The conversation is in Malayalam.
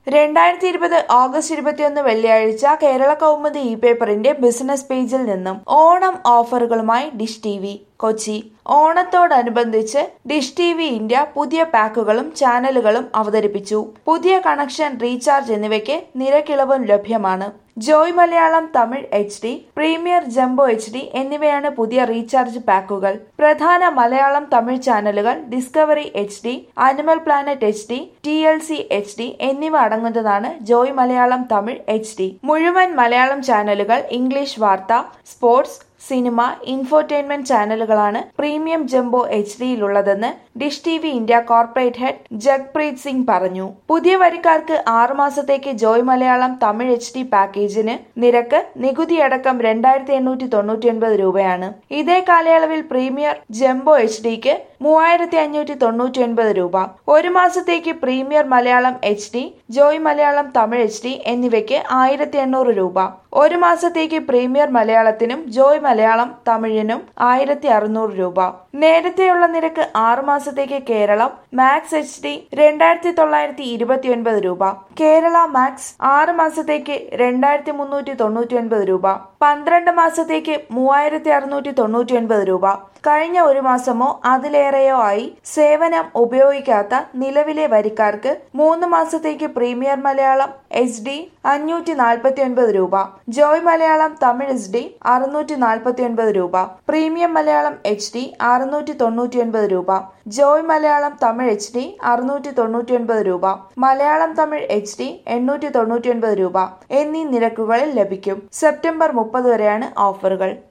രണ്ടായിരത്തി ഇരുപത് ഓഗസ്റ്റ് ഇരുപത്തിയൊന്ന് വെള്ളിയാഴ്ച കേരള കൗമുദി ഇ പേപ്പറിന്റെ ബിസിനസ് പേജിൽ നിന്നും ഓണം ഓഫറുകളുമായി ഡിഷ് ടി വി കൊച്ചി ഓണത്തോടനുബന്ധിച്ച് ഡിഷ് ടി വി ഇന്ത്യ പുതിയ പാക്കുകളും ചാനലുകളും അവതരിപ്പിച്ചു പുതിയ കണക്ഷൻ റീചാർജ് എന്നിവയ്ക്ക് നിരക്കിളവും ലഭ്യമാണ് Joy Malayalam Tamil H D premier jumbo H D എന്നിവയാണ് പുതിയ റീചാർജ് പാക്കുകൾ പ്രധാന മലയാളം തമിഴ് ചാനലുകൾ Discovery H D Animal Planet H D T L C H D എന്നിവ അടങ്ങുന്നതാണ് Joy Malayalam Tamil H D മുഴുവൻ മലയാളം ചാനലുകൾ ഇംഗ്ലീഷ് വാർത്ത സ്പോർട്സ് സിനിമ ഇൻഫോർടൈൻമെന്റ് ചാനലുകളാണ് പ്രീമിയം ജംബോ എച്ച് ഡിയിലുള്ളതെന്ന് Dish T V India corporate head Jagpreet Singh പറഞ്ഞു പുതിയ വരിക്കാർക്ക് ആറുമാസത്തേക്ക് Joy Malayalam Tamil H D പാക്കേജിന് നിരക്ക് നികുതിയടക്കം രണ്ടായിരത്തി എണ്ണൂറ്റി തൊണ്ണൂറ്റി ഒൻപത് രൂപയാണ് ഇതേ കാലയളവിൽ പ്രീമിയർ ജംബോ എച്ച് ഡിക്ക് മൂവായിരത്തി അഞ്ഞൂറ്റി തൊണ്ണൂറ്റി ഒൻപത് രൂപ ഒരു മാസത്തേക്ക് premier Malayalam H D Joy Malayalam Tamil H D എന്നിവയ്ക്ക് ആയിരത്തി എണ്ണൂറ് രൂപ ഒരു മാസത്തേക്ക് പ്രീമിയർ മലയാളത്തിനും ജോയ് മലയാളം തമിഴിനും ആയിരത്തി അറുന്നൂറ് രൂപ നേരത്തെയുള്ള നിരക്ക് ആറു മാസത്തേക്ക് കേരളം മാക്സ് എച്ച് ഡി രണ്ടായിരത്തി തൊള്ളായിരത്തി ഇരുപത്തി ഒൻപത് രൂപ കേരള മാക്സ് ആറ് മാസത്തേക്ക് രണ്ടായിരത്തി മുന്നൂറ്റി തൊണ്ണൂറ്റി ഒൻപത് രൂപ പന്ത്രണ്ട് മാസത്തേക്ക് മൂവായിരത്തി അറുന്നൂറ്റി തൊണ്ണൂറ്റി ഒൻപത് രൂപ കഴിഞ്ഞ ഒരു മാസമോ അതിലേറെയോ ആയി സേവനം ഉപയോഗിക്കാത്ത നിലവിലെ വരിക്കാർക്ക് മൂന്ന് മാസത്തേക്ക് പ്രീമിയർ മലയാളം എച്ച് ഡി അഞ്ഞൂറ്റി നാൽപ്പത്തി ഒൻപത് രൂപ Joy Malayalam Tamil H D അറുന്നൂറ്റി നാൽപ്പത്തി ഒൻപത് രൂപ പ്രീമിയം മലയാളം എച്ച് ഡി അറുന്നൂറ്റി തൊണ്ണൂറ്റി ഒൻപത് രൂപ Joy Malayalam Tamil H D അറുന്നൂറ്റി തൊണ്ണൂറ്റി ഒൻപത് രൂപ മലയാളം തമിഴ് എച്ച് ഡി എണ്ണൂറ്റി തൊണ്ണൂറ്റി ഒൻപത് രൂപ എന്നീ നിരക്കുകളിൽ ലഭിക്കും സെപ്റ്റംബർ മുപ്പത് വരെയാണ് ഓഫറുകൾ